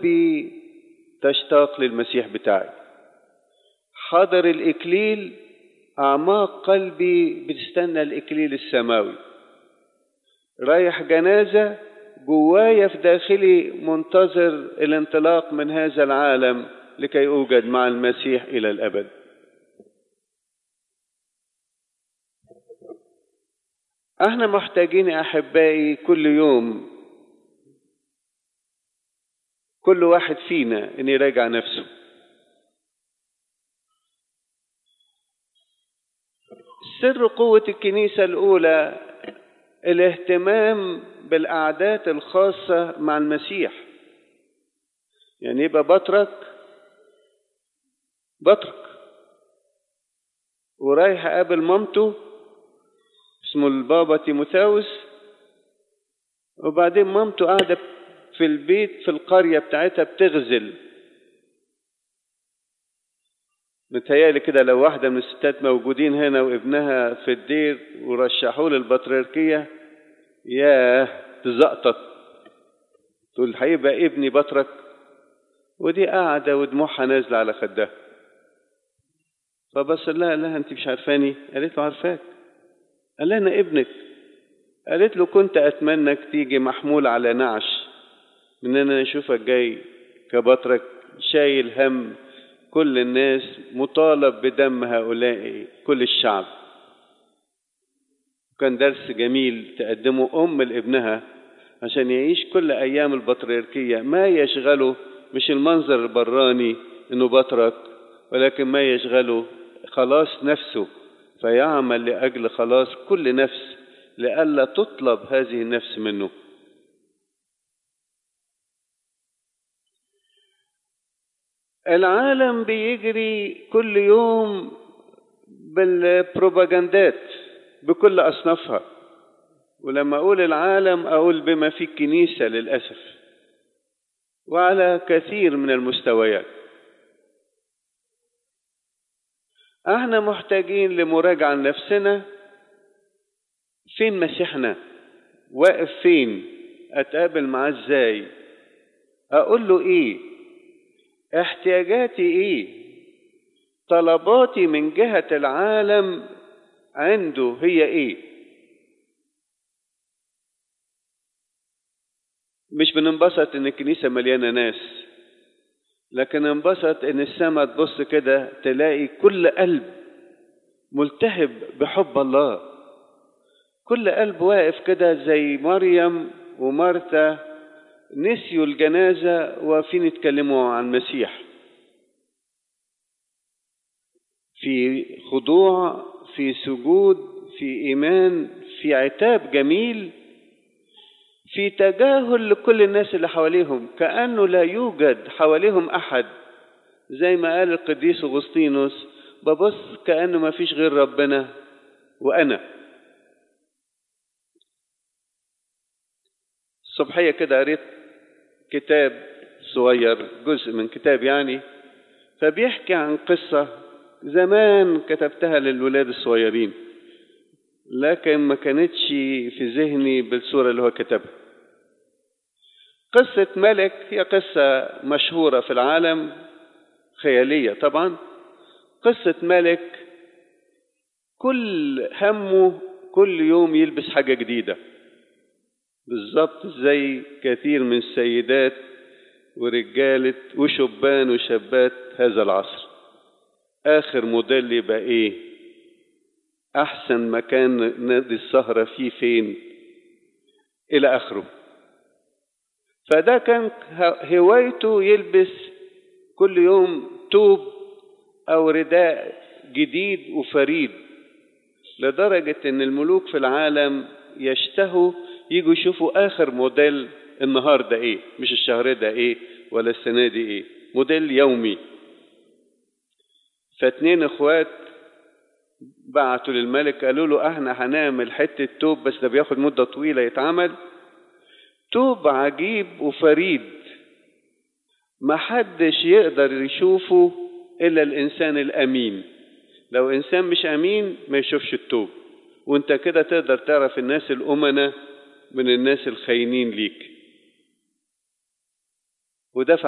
قلبي تشتاق للمسيح بتاعي حضر الإكليل أعماق قلبي بتستنى الإكليل السماوي رايح جنازة جوايا في داخلي منتظر الانطلاق من هذا العالم لكي أوجد مع المسيح إلى الأبد احنا محتاجين يا احبائي كل يوم كل واحد فينا ان يراجع نفسه سر قوة الكنيسة الأولى الاهتمام بالأعداد الخاصة مع المسيح يعني يبقى بطرك بطرك ورايح أقابل مامته اسمه البابا تيموثاوس وبعدين مامته قاعدة في البيت في القرية بتاعتها بتغزل متهيألي كده لو واحدة من الستات موجودين هنا وابنها في الدير ورشحوه للبطريركية ياه تزقطط تقول هيبقى ابني بطرك ودي قاعدة ودموعها نازلة على خدها فبص لها لها انت مش عارفاني قالت له عارفاك قال لها انا ابنك قالت له كنت اتمنى تيجي محمول على نعش من ان انا اشوفك جاي كبطرك شايل هم كل الناس مطالب بدم هؤلاء كل الشعب كان درس جميل تقدمه ام لابنها عشان يعيش كل ايام البطريركيه ما يشغله مش المنظر البراني انه بطرك ولكن ما يشغله خلاص نفسه فيعمل لاجل خلاص كل نفس لئلا تطلب هذه النفس منه العالم بيجري كل يوم بالبروباجندات بكل اصنافها ولما اقول العالم اقول بما في الكنيسه للاسف وعلى كثير من المستويات احنا محتاجين لمراجعه لنفسنا فين مسيحنا واقف فين اتقابل معاه ازاي اقول له ايه احتياجاتي ايه طلباتي من جهة العالم عنده هي ايه مش بننبسط ان الكنيسة مليانة ناس لكن انبسط ان السماء تبص كده تلاقي كل قلب ملتهب بحب الله كل قلب واقف كده زي مريم ومارتا نسيوا الجنازة واقفين يتكلموا عن المسيح في خضوع في سجود في إيمان في عتاب جميل في تجاهل لكل الناس اللي حواليهم كأنه لا يوجد حواليهم أحد زي ما قال القديس أغسطينوس ببص كأنه ما فيش غير ربنا وأنا الصبحية كده قريت كتاب صغير جزء من كتاب يعني فبيحكي عن قصة زمان كتبتها للولاد الصغيرين لكن ما كانتش في ذهني بالصورة اللي هو كتبها قصة ملك هي قصة مشهورة في العالم خيالية طبعا قصة ملك كل همه كل يوم يلبس حاجة جديدة بالظبط زي كثير من السيدات ورجالة وشبان وشابات هذا العصر آخر موديل يبقى إيه أحسن مكان نادي السهرة فيه فين إلى آخره فده كان هوايته يلبس كل يوم توب أو رداء جديد وفريد لدرجة إن الملوك في العالم يشتهوا يجوا يشوفوا آخر موديل النهاردة إيه مش الشهر ده إيه ولا السنة دي إيه موديل يومي فاتنين اخوات بعتوا للملك قالوا له احنا هنعمل حتة توب بس ده بياخد مدة طويلة يتعمل توب عجيب وفريد محدش يقدر يشوفه الا الانسان الامين لو انسان مش امين ما يشوفش التوب وانت كده تقدر تعرف الناس الامنة من الناس الخاينين ليك وده